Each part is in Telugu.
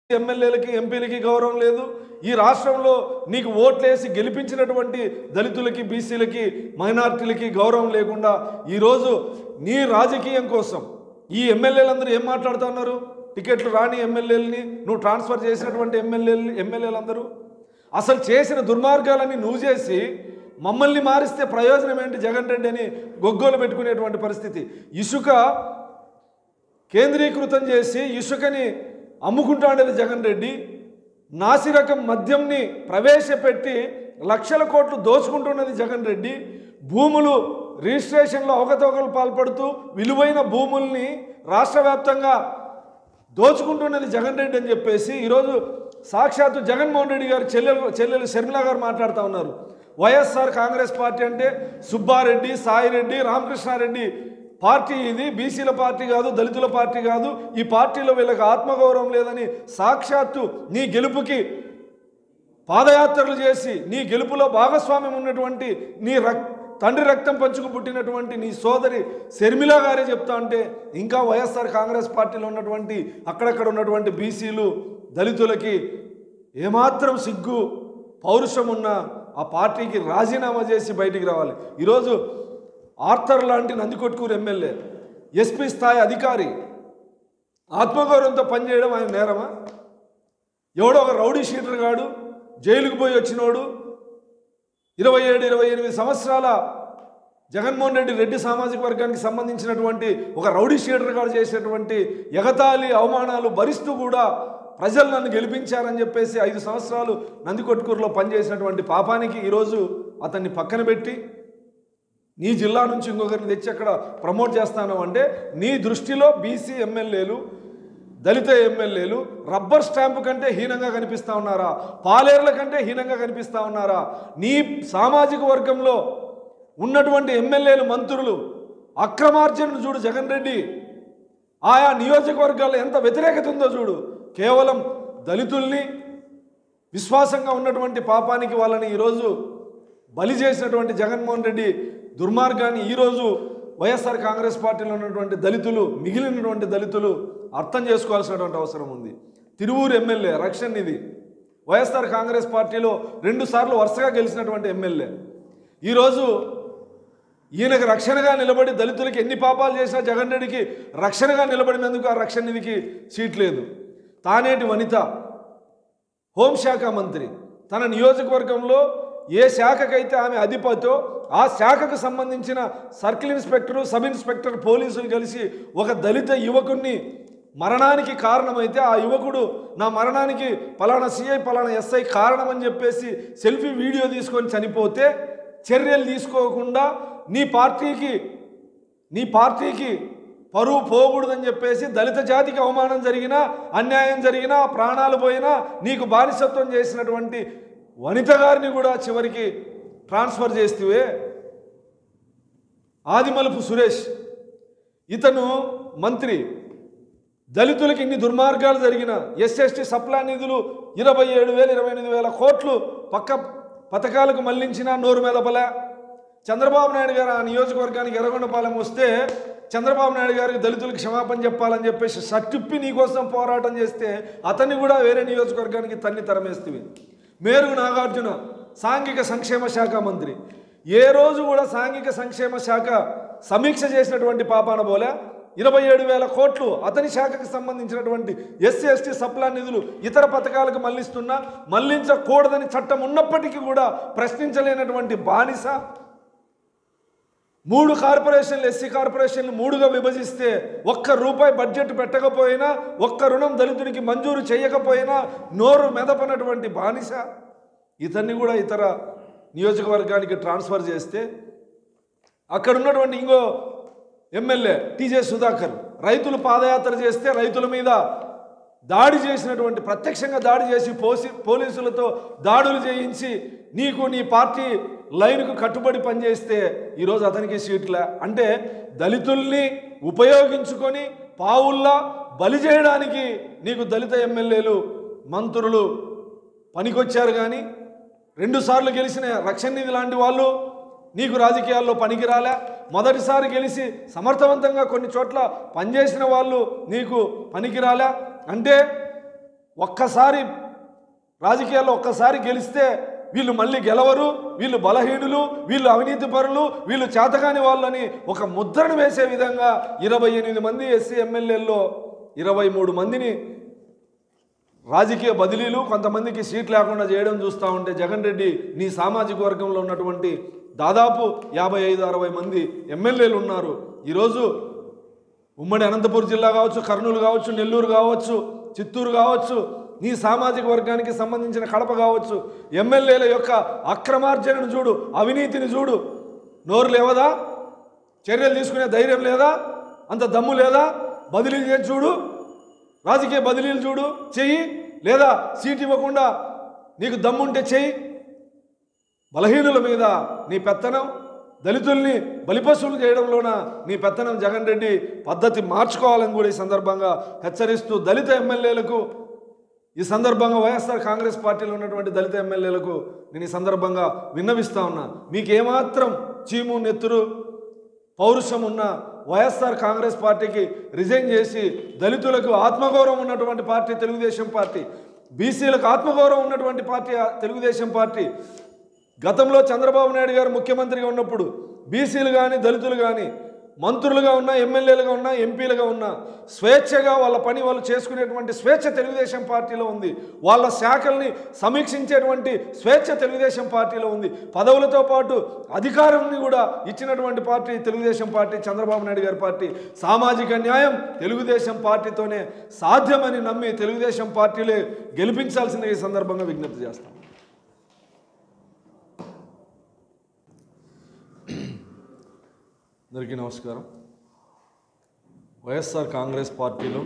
ఎమ్మెల్యేలకి ఎంపీలకి గౌరవం లేదు ఈ రాష్ట్రంలో నీకు ఓట్లేసి గెలిపించినటువంటి దళితులకి బీసీలకి మైనార్టీలకి గౌరవం లేకుండా ఈరోజు నీ రాజకీయం కోసం ఈ ఎమ్మెల్యేలందరూ ఏం మాట్లాడుతున్నారు టికెట్లు రాని ఎమ్మెల్యేలని నువ్వు ట్రాన్స్ఫర్ చేసినటువంటి ఎమ్మెల్యేలు ఎమ్మెల్యేలందరూ అసలు చేసిన దుర్మార్గాలని నువ్వు చేసి మమ్మల్ని మారిస్తే ప్రయోజనం ఏంటి జగన్ రెడ్డి అని గొగ్గోలు పెట్టుకునేటువంటి పరిస్థితి ఇసుక కేంద్రీకృతం చేసి ఇసుకని అమ్ముకుంటాడని జగన్ రెడ్డి నాసిరకం మద్యంని ప్రవేశపెట్టి లక్షల కోట్లు దోచుకుంటున్నది జగన్ రెడ్డి భూములు రిజిస్ట్రేషన్లో అవకతవకలు పాల్పడుతూ విలువైన భూముల్ని రాష్ట్ర వ్యాప్తంగా దోచుకుంటున్నది జగన్ రెడ్డి అని చెప్పేసి ఈరోజు సాక్షాత్తు జగన్మోహన్ రెడ్డి గారు చెల్లెలు చెల్లెలు షర్మిల గారు మాట్లాడుతూ ఉన్నారు వైఎస్ఆర్ కాంగ్రెస్ పార్టీ అంటే సుబ్బారెడ్డి సాయిరెడ్డి రామకృష్ణారెడ్డి పార్టీ ఇది బీసీల పార్టీ కాదు దళితుల పార్టీ కాదు ఈ పార్టీలో వీళ్ళకి ఆత్మగౌరవం లేదని సాక్షాత్తు నీ గెలుపుకి పాదయాత్రలు చేసి నీ గెలుపులో భాగస్వామ్యం ఉన్నటువంటి నీ రక్ తండ్రి రక్తం పంచుకు పుట్టినటువంటి నీ సోదరి శర్మిల గారే చెప్తా అంటే ఇంకా వైఎస్ఆర్ కాంగ్రెస్ పార్టీలో ఉన్నటువంటి అక్కడక్కడ ఉన్నటువంటి బీసీలు దళితులకి ఏమాత్రం సిగ్గు పౌరుషం ఉన్న ఆ పార్టీకి రాజీనామా చేసి బయటికి రావాలి ఈరోజు ఆర్థర్ లాంటి నందికొట్కూరు ఎమ్మెల్యే ఎస్పీ స్థాయి అధికారి ఆత్మగౌరవంతో పనిచేయడం ఆయన నేరమా ఎవడో ఒక రౌడీ షీటర్ గాడు జైలుకు పోయి వచ్చినోడు ఇరవై ఏడు ఇరవై ఎనిమిది సంవత్సరాల జగన్మోహన్ రెడ్డి రెడ్డి సామాజిక వర్గానికి సంబంధించినటువంటి ఒక రౌడీ షీటర్ గారు చేసినటువంటి ఎగతాళి అవమానాలు భరిస్తూ కూడా ప్రజలు నన్ను గెలిపించారని చెప్పేసి ఐదు సంవత్సరాలు నందికొట్కూరులో పనిచేసినటువంటి పాపానికి ఈరోజు అతన్ని పక్కన పెట్టి నీ జిల్లా నుంచి ఇంకొకరిని తెచ్చి అక్కడ ప్రమోట్ చేస్తాను అంటే నీ దృష్టిలో బీసీ ఎమ్మెల్యేలు దళిత ఎమ్మెల్యేలు రబ్బర్ స్టాంపు కంటే హీనంగా కనిపిస్తా ఉన్నారా పాలేర్ల కంటే హీనంగా కనిపిస్తా ఉన్నారా నీ సామాజిక వర్గంలో ఉన్నటువంటి ఎమ్మెల్యేలు మంత్రులు అక్రమార్జనను చూడు జగన్ రెడ్డి ఆయా నియోజకవర్గాల్లో ఎంత వ్యతిరేకత ఉందో చూడు కేవలం దళితుల్ని విశ్వాసంగా ఉన్నటువంటి పాపానికి వాళ్ళని ఈరోజు బలి చేసినటువంటి జగన్మోహన్ రెడ్డి దుర్మార్గాన్ని ఈరోజు వైఎస్ఆర్ కాంగ్రెస్ పార్టీలో ఉన్నటువంటి దళితులు మిగిలినటువంటి దళితులు అర్థం చేసుకోవాల్సినటువంటి అవసరం ఉంది తిరువూరు ఎమ్మెల్యే రక్షణ్ ఇది వైఎస్ఆర్ కాంగ్రెస్ పార్టీలో రెండు సార్లు వరుసగా గెలిచినటువంటి ఎమ్మెల్యే ఈరోజు ఈయనకు రక్షణగా నిలబడి దళితులకి ఎన్ని పాపాలు చేసినా జగన్ రెడ్డికి రక్షణగా నిలబడినందుకు ఆ రక్షణ నిధికి సీట్ లేదు తానేటి వనిత హోంశాఖ మంత్రి తన నియోజకవర్గంలో ఏ శాఖకైతే ఆమె అధిపతో ఆ శాఖకు సంబంధించిన సర్కిల్ ఇన్స్పెక్టరు సబ్ ఇన్స్పెక్టర్ పోలీసులు కలిసి ఒక దళిత యువకుణ్ణి మరణానికి కారణమైతే ఆ యువకుడు నా మరణానికి పలానా సిఐ పలానా ఎస్ఐ కారణం అని చెప్పేసి సెల్ఫీ వీడియో తీసుకొని చనిపోతే చర్యలు తీసుకోకుండా నీ పార్టీకి నీ పార్టీకి పరువు పోకూడదని చెప్పేసి దళిత జాతికి అవమానం జరిగినా అన్యాయం జరిగినా ప్రాణాలు పోయినా నీకు బానిసత్వం చేసినటువంటి వనిత గారిని కూడా చివరికి ట్రాన్స్ఫర్ చేస్తే ఆదిమలుపు సురేష్ ఇతను మంత్రి దళితులకు ఇన్ని దుర్మార్గాలు జరిగిన ఎస్ఎస్టీ సప్లా నిధులు ఇరవై ఏడు వేల ఇరవై ఎనిమిది వేల కోట్లు పక్క పథకాలకు మళ్లించిన నోరు మెదపలే చంద్రబాబు నాయుడు గారు ఆ నియోజకవర్గానికి ఎర్రగొండపాలెం వస్తే చంద్రబాబు నాయుడు గారికి దళితులకు క్షమాపణ చెప్పాలని చెప్పేసి సట్టిప్పి నీకోసం పోరాటం చేస్తే అతన్ని కూడా వేరే నియోజకవర్గానికి తన్ని తరమేస్తుంది మేరుగు నాగార్జున సాంఘిక సంక్షేమ శాఖ మంత్రి ఏ రోజు కూడా సాంఘిక సంక్షేమ శాఖ సమీక్ష చేసినటువంటి పాపాన పోలే ఇరవై ఏడు వేల కోట్లు అతని శాఖకు సంబంధించినటువంటి ఎస్సీ ఎస్టీ సప్లా నిధులు ఇతర పథకాలకు మళ్లిస్తున్నా మళ్లించకూడదని చట్టం ఉన్నప్పటికీ కూడా ప్రశ్నించలేనటువంటి బానిస మూడు కార్పొరేషన్లు ఎస్సీ కార్పొరేషన్లు మూడుగా విభజిస్తే ఒక్క రూపాయి బడ్జెట్ పెట్టకపోయినా ఒక్క రుణం దళితుడికి మంజూరు చేయకపోయినా నోరు మెదపనటువంటి బానిస ఇతన్ని కూడా ఇతర నియోజకవర్గానికి ట్రాన్స్ఫర్ చేస్తే అక్కడ ఉన్నటువంటి ఇంకో ఎమ్మెల్యే టీజే సుధాకర్ రైతులు పాదయాత్ర చేస్తే రైతుల మీద దాడి చేసినటువంటి ప్రత్యక్షంగా దాడి చేసి పోసి పోలీసులతో దాడులు చేయించి నీకు నీ పార్టీ లైన్కు కట్టుబడి పనిచేస్తే ఈరోజు అతనికి సీట్ల అంటే దళితుల్ని ఉపయోగించుకొని పావుల్లా బలి చేయడానికి నీకు దళిత ఎమ్మెల్యేలు మంత్రులు పనికొచ్చారు కానీ రెండుసార్లు గెలిచిన రక్షణ నిధి లాంటి వాళ్ళు నీకు రాజకీయాల్లో పనికిరాలే మొదటిసారి గెలిచి సమర్థవంతంగా కొన్ని చోట్ల పనిచేసిన వాళ్ళు నీకు పనికిరాలే అంటే ఒక్కసారి రాజకీయాల్లో ఒక్కసారి గెలిస్తే వీళ్ళు మళ్ళీ గెలవరు వీళ్ళు బలహీనులు వీళ్ళు అవినీతి పరులు వీళ్ళు చేతకాని వాళ్ళని ఒక ముద్రను వేసే విధంగా ఇరవై ఎనిమిది మంది ఎస్సీ ఎమ్మెల్యేల్లో ఇరవై మూడు మందిని రాజకీయ బదిలీలు కొంతమందికి సీట్ లేకుండా చేయడం చూస్తూ ఉంటే జగన్ రెడ్డి నీ సామాజిక వర్గంలో ఉన్నటువంటి దాదాపు యాభై ఐదు అరవై మంది ఎమ్మెల్యేలు ఉన్నారు ఈరోజు ఉమ్మడి అనంతపురం జిల్లా కావచ్చు కర్నూలు కావచ్చు నెల్లూరు కావచ్చు చిత్తూరు కావచ్చు నీ సామాజిక వర్గానికి సంబంధించిన కడప కావచ్చు ఎమ్మెల్యేల యొక్క అక్రమార్జనను చూడు అవినీతిని చూడు నోరు లేవదా చర్యలు తీసుకునే ధైర్యం లేదా అంత దమ్ము లేదా బదిలీ చేసి చూడు రాజకీయ బదిలీలు చూడు చెయ్యి లేదా సీట్ ఇవ్వకుండా నీకు దమ్ముంటే చెయ్యి బలహీనుల మీద నీ పెత్తనం దళితుల్ని బలిపశువులు చేయడంలోన నీ పెత్తనం జగన్ రెడ్డి పద్ధతి మార్చుకోవాలని కూడా ఈ సందర్భంగా హెచ్చరిస్తూ దళిత ఎమ్మెల్యేలకు ఈ సందర్భంగా వైఎస్ఆర్ కాంగ్రెస్ పార్టీలో ఉన్నటువంటి దళిత ఎమ్మెల్యేలకు నేను ఈ సందర్భంగా విన్నవిస్తా ఉన్నా మీకు ఏమాత్రం చీము నెత్తురు పౌరుషం ఉన్న వైఎస్ఆర్ కాంగ్రెస్ పార్టీకి రిజైన్ చేసి దళితులకు ఆత్మగౌరవం ఉన్నటువంటి పార్టీ తెలుగుదేశం పార్టీ బీసీలకు ఆత్మగౌరవం ఉన్నటువంటి పార్టీ ఆ తెలుగుదేశం పార్టీ గతంలో చంద్రబాబు నాయుడు గారు ముఖ్యమంత్రిగా ఉన్నప్పుడు బీసీలు కానీ దళితులు కానీ మంత్రులుగా ఉన్నా ఎమ్మెల్యేలుగా ఉన్నా ఎంపీలుగా ఉన్నా స్వేచ్ఛగా వాళ్ళ పని వాళ్ళు చేసుకునేటువంటి స్వేచ్ఛ తెలుగుదేశం పార్టీలో ఉంది వాళ్ళ శాఖల్ని సమీక్షించేటువంటి స్వేచ్ఛ తెలుగుదేశం పార్టీలో ఉంది పదవులతో పాటు అధికారాన్ని కూడా ఇచ్చినటువంటి పార్టీ తెలుగుదేశం పార్టీ చంద్రబాబు నాయుడు గారి పార్టీ సామాజిక న్యాయం తెలుగుదేశం పార్టీతోనే సాధ్యమని నమ్మి తెలుగుదేశం పార్టీలే గెలిపించాల్సిందిగా ఈ సందర్భంగా విజ్ఞప్తి చేస్తాం అందరికీ నమస్కారం వైఎస్ఆర్ కాంగ్రెస్ పార్టీలో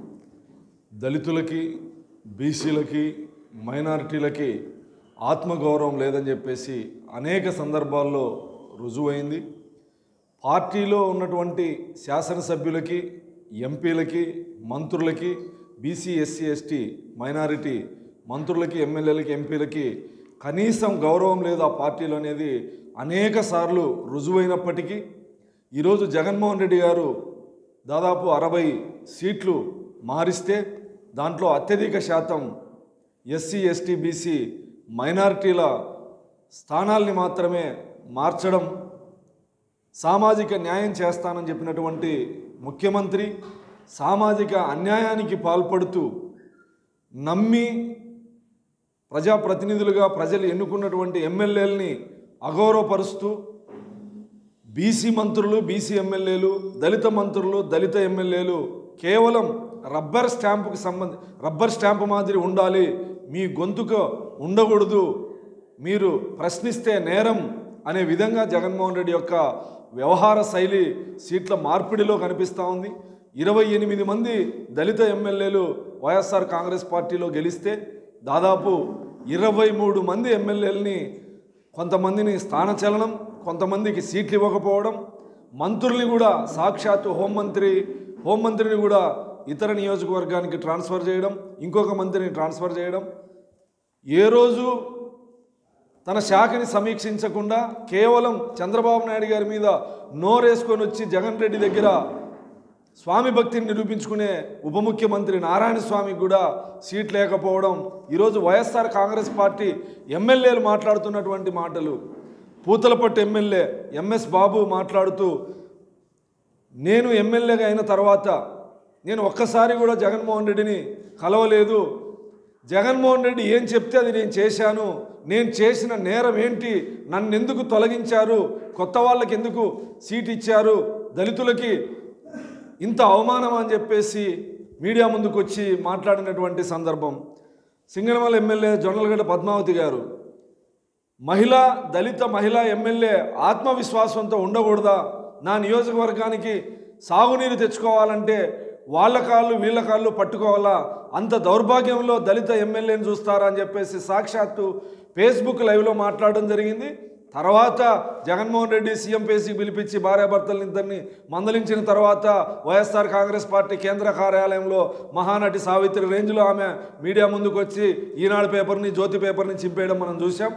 దళితులకి బీసీలకి మైనారిటీలకి ఆత్మగౌరవం లేదని చెప్పేసి అనేక సందర్భాల్లో రుజువైంది పార్టీలో ఉన్నటువంటి శాసనసభ్యులకి ఎంపీలకి మంత్రులకి బీసీ ఎస్సీ ఎస్టీ మైనారిటీ మంత్రులకి ఎమ్మెల్యేలకి ఎంపీలకి కనీసం గౌరవం లేదు ఆ పార్టీలో అనేది అనేక సార్లు రుజువైనప్పటికీ ఈరోజు జగన్మోహన్ రెడ్డి గారు దాదాపు అరవై సీట్లు మారిస్తే దాంట్లో అత్యధిక శాతం ఎస్సీ ఎస్టీ బీసీ మైనారిటీల స్థానాల్ని మాత్రమే మార్చడం సామాజిక న్యాయం చేస్తానని చెప్పినటువంటి ముఖ్యమంత్రి సామాజిక అన్యాయానికి పాల్పడుతూ నమ్మి ప్రజాప్రతినిధులుగా ప్రజలు ఎన్నుకున్నటువంటి ఎమ్మెల్యేలని అగౌరవపరుస్తూ బీసీ మంత్రులు బీసీ ఎమ్మెల్యేలు దళిత మంత్రులు దళిత ఎమ్మెల్యేలు కేవలం రబ్బర్ స్టాంపుకి సంబంధ రబ్బర్ స్టాంపు మాదిరి ఉండాలి మీ గొంతుక ఉండకూడదు మీరు ప్రశ్నిస్తే నేరం అనే విధంగా జగన్మోహన్ రెడ్డి యొక్క వ్యవహార శైలి సీట్ల మార్పిడిలో కనిపిస్తూ ఉంది ఇరవై ఎనిమిది మంది దళిత ఎమ్మెల్యేలు వైఎస్ఆర్ కాంగ్రెస్ పార్టీలో గెలిస్తే దాదాపు ఇరవై మూడు మంది ఎమ్మెల్యేలని కొంతమందిని స్థానచలనం కొంతమందికి సీట్లు ఇవ్వకపోవడం మంత్రుల్ని కూడా సాక్షాత్తు హోంమంత్రి హోంమంత్రిని కూడా ఇతర నియోజకవర్గానికి ట్రాన్స్ఫర్ చేయడం ఇంకొక మంత్రిని ట్రాన్స్ఫర్ చేయడం ఏ రోజు తన శాఖని సమీక్షించకుండా కేవలం చంద్రబాబు నాయుడు గారి మీద నోరేసుకొని వచ్చి జగన్ రెడ్డి దగ్గర స్వామి భక్తిని నిరూపించుకునే ఉప ముఖ్యమంత్రి నారాయణ స్వామికి కూడా సీట్ లేకపోవడం ఈరోజు వైఎస్ఆర్ కాంగ్రెస్ పార్టీ ఎమ్మెల్యేలు మాట్లాడుతున్నటువంటి మాటలు పూతలపట్టు ఎమ్మెల్యే ఎంఎస్ బాబు మాట్లాడుతూ నేను ఎమ్మెల్యేగా అయిన తర్వాత నేను ఒక్కసారి కూడా జగన్మోహన్ రెడ్డిని కలవలేదు జగన్మోహన్ రెడ్డి ఏం చెప్తే అది నేను చేశాను నేను చేసిన నేరం ఏంటి నన్ను ఎందుకు తొలగించారు కొత్త వాళ్ళకి ఎందుకు సీట్ ఇచ్చారు దళితులకి ఇంత అవమానం అని చెప్పేసి మీడియా ముందుకు వచ్చి మాట్లాడినటువంటి సందర్భం సింగనమల ఎమ్మెల్యే జొన్నలగడ్డ పద్మావతి గారు మహిళ దళిత మహిళా ఎమ్మెల్యే ఆత్మవిశ్వాసంతో ఉండకూడదా నా నియోజకవర్గానికి సాగునీరు తెచ్చుకోవాలంటే వాళ్ళ కాళ్ళు వీళ్ళ కాళ్ళు పట్టుకోవాలా అంత దౌర్భాగ్యంలో దళిత ఎమ్మెల్యేని చూస్తారా అని చెప్పేసి సాక్షాత్తు ఫేస్బుక్ లైవ్లో మాట్లాడడం జరిగింది తర్వాత జగన్మోహన్ రెడ్డి సీఎం పేసీకి పిలిపించి భార్యాభర్తలను ఇద్దరిని మందలించిన తర్వాత వైఎస్ఆర్ కాంగ్రెస్ పార్టీ కేంద్ర కార్యాలయంలో మహానటి సావిత్రి రేంజ్లో ఆమె మీడియా ముందుకు వచ్చి ఈనాడు పేపర్ని జ్యోతి పేపర్ని చింపేయడం మనం చూసాం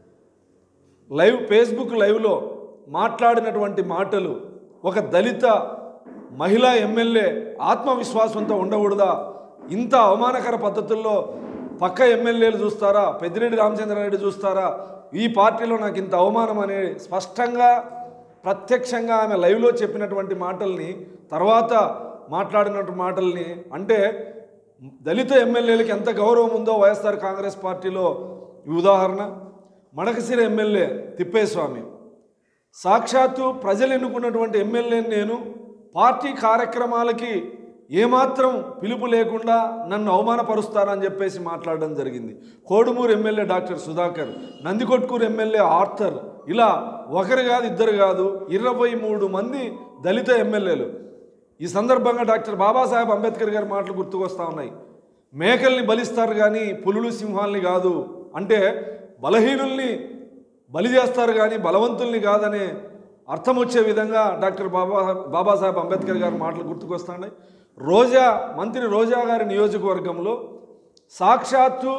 లైవ్ ఫేస్బుక్ లైవ్లో మాట్లాడినటువంటి మాటలు ఒక దళిత మహిళా ఎమ్మెల్యే ఆత్మవిశ్వాసంతో ఉండకూడదా ఇంత అవమానకర పద్ధతుల్లో పక్క ఎమ్మెల్యేలు చూస్తారా పెద్దిరెడ్డి రామచంద్రారెడ్డి చూస్తారా ఈ పార్టీలో నాకు ఇంత అవమానం అనే స్పష్టంగా ప్రత్యక్షంగా ఆమె లైవ్లో చెప్పినటువంటి మాటల్ని తర్వాత మాట్లాడినటువంటి మాటల్ని అంటే దళిత ఎమ్మెల్యేలకి ఎంత గౌరవం ఉందో వైఎస్ఆర్ కాంగ్రెస్ పార్టీలో ఈ ఉదాహరణ మడకసిర ఎమ్మెల్యే తిప్పేస్వామి సాక్షాత్తు ప్రజలు ఎన్నుకున్నటువంటి ఎమ్మెల్యేని నేను పార్టీ కార్యక్రమాలకి ఏమాత్రం పిలుపు లేకుండా నన్ను అవమానపరుస్తారని చెప్పేసి మాట్లాడడం జరిగింది Kodumuru MLA doctor Sudhakar Nandikotkur MLA Arthur ఇలా ఒకరు కాదు ఇద్దరు కాదు ఇరవై మూడు మంది దళిత ఎమ్మెల్యేలు ఈ సందర్భంగా డాక్టర్ బాబాసాహెబ్ అంబేద్కర్ గారి మాటలు గుర్తుకొస్తా ఉన్నాయి మేకల్ని బలిస్తారు కానీ పులులు సింహాల్ని కాదు అంటే బలహీనుల్ని బలి చేస్తారు కానీ బలవంతుల్ని కాదనే అర్థం వచ్చే విధంగా డాక్టర్ బాబా బాబాసాహెబ్ అంబేద్కర్ గారి మాటలు గుర్తుకొస్తున్నాయి రోజా మంత్రి రోజా గారి నియోజకవర్గంలో సాక్షాత్తు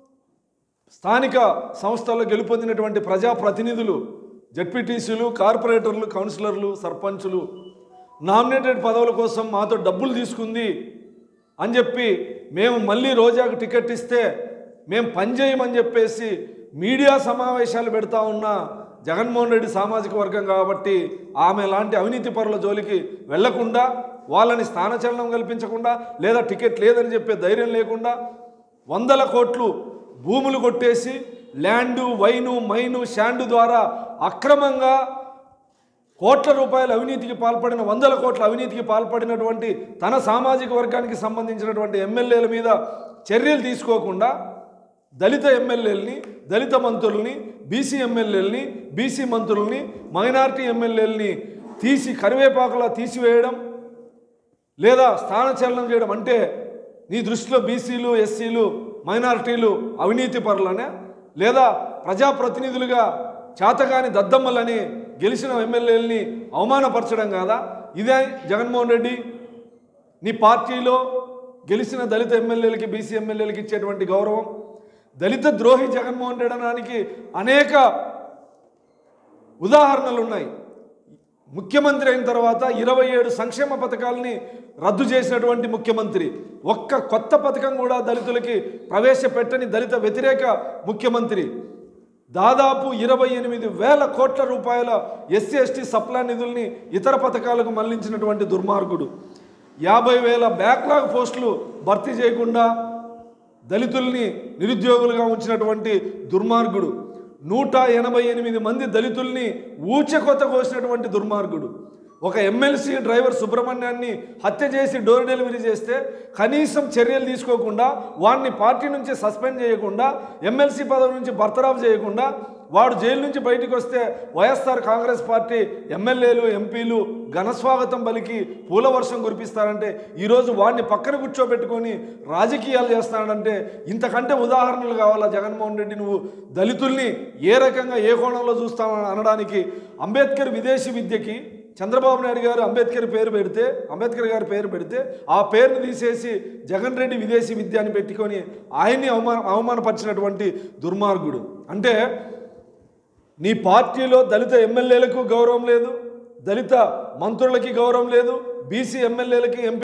స్థానిక సంస్థల్లో గెలుపొందినటువంటి ప్రజాప్రతినిధులు జడ్పీటీసీలు కార్పొరేటర్లు కౌన్సిలర్లు సర్పంచులు నామినేటెడ్ పదవుల కోసం మాతో డబ్బులు తీసుకుంది అని చెప్పి మేము మళ్ళీ రోజాకు టికెట్ ఇస్తే మేము పనిచేయమని చెప్పేసి మీడియా సమావేశాలు పెడతా ఉన్న జగన్మోహన్ రెడ్డి సామాజిక వర్గం కాబట్టి ఆమె లాంటి అవినీతి పరుల జోలికి వెళ్లకుండా వాళ్ళని స్థానచలనం కల్పించకుండా లేదా టికెట్ లేదని చెప్పే ధైర్యం లేకుండా వందల కోట్లు భూములు కొట్టేసి ల్యాండు వైను మైను శాండు ద్వారా అక్రమంగా కోట్ల రూపాయల అవినీతికి పాల్పడిన వందల కోట్ల అవినీతికి పాల్పడినటువంటి తన సామాజిక వర్గానికి సంబంధించినటువంటి ఎమ్మెల్యేల మీద చర్యలు తీసుకోకుండా దళిత ఎమ్మెల్యేలని దళిత మంత్రుల్ని బీసీ ఎమ్మెల్యేలని బీసీ మంత్రుల్ని మైనారిటీ ఎమ్మెల్యేలని తీసి కరివేపాకులా తీసివేయడం లేదా స్థానచలనం చేయడం అంటే నీ దృష్టిలో బీసీలు ఎస్సీలు మైనారిటీలు అవినీతి పరులనే లేదా ప్రజాప్రతినిధులుగా చేతగాని దద్దమ్మలని గెలిచిన ఎమ్మెల్యేలని అవమానపరచడం కాదా ఇదే జగన్మోహన్ రెడ్డి నీ పార్టీలో గెలిచిన దళిత ఎమ్మెల్యేలకి బీసీ ఎమ్మెల్యేలకి ఇచ్చేటువంటి గౌరవం దళిత ద్రోహి జగన్మోహన్ రెడ్డి అనడానికి అనేక ఉదాహరణలు ఉన్నాయి ముఖ్యమంత్రి అయిన తర్వాత ఇరవై ఏడు సంక్షేమ పథకాలని రద్దు చేసినటువంటి ముఖ్యమంత్రి ఒక్క కొత్త పథకం కూడా దళితులకి ప్రవేశపెట్టని దళిత వ్యతిరేక ముఖ్యమంత్రి దాదాపు ఇరవై ఎనిమిది వేల కోట్ల రూపాయల ఎస్సీ ఎస్టీ సప్లా నిధుల్ని ఇతర పథకాలకు మళ్లించినటువంటి దుర్మార్గుడు యాభై వేల బ్యాక్లాగ్ పోస్టులు భర్తీ చేయకుండా దళితుల్ని నిరుద్యోగులుగా ఉంచినటువంటి దుర్మార్గుడు నూట ఎనభై ఎనిమిది మంది దళితుల్ని ఊచకొత కోసినటువంటి దుర్మార్గుడు ఒక ఎమ్మెల్సీ డ్రైవర్ సుబ్రహ్మణ్యాన్ని హత్య చేసి డోర్ డెలివరీ చేస్తే కనీసం చర్యలు తీసుకోకుండా వాడిని పార్టీ నుంచి సస్పెండ్ చేయకుండా ఎమ్మెల్సీ పదవి నుంచి బర్తరాఫ్ చేయకుండా వాడు జైలు నుంచి బయటకు వస్తే వైఎస్ఆర్ కాంగ్రెస్ పార్టీ ఎమ్మెల్యేలు ఎంపీలు ఘనస్వాగతం పలికి పూల వర్షం కురిపిస్తారంటే ఈరోజు వాడిని పక్కన కూర్చోబెట్టుకొని రాజకీయాలు చేస్తాడంటే ఇంతకంటే ఉదాహరణలు కావాలా జగన్మోహన్ రెడ్డి నువ్వు దళితుల్ని ఏ రకంగా ఏ కోణంలో చూస్తావని అనడానికి అంబేద్కర్ విదేశీ విద్యకి చంద్రబాబు నాయుడు గారు అంబేద్కర్ పేరు పెడితే అంబేద్కర్ గారి పేరు పెడితే ఆ పేరుని తీసేసి జగన్ రెడ్డి విదేశీ విద్య అని పెట్టుకొని ఆయన్ని అవమాన అవమానపరిచినటువంటి దుర్మార్గుడు అంటే నీ పార్టీలో దళిత ఎమ్మెల్యేలకు గౌరవం లేదు దళిత మంత్రులకి గౌరవం లేదు బీసీ ఎమ్మెల్యేలకి ఎంపీ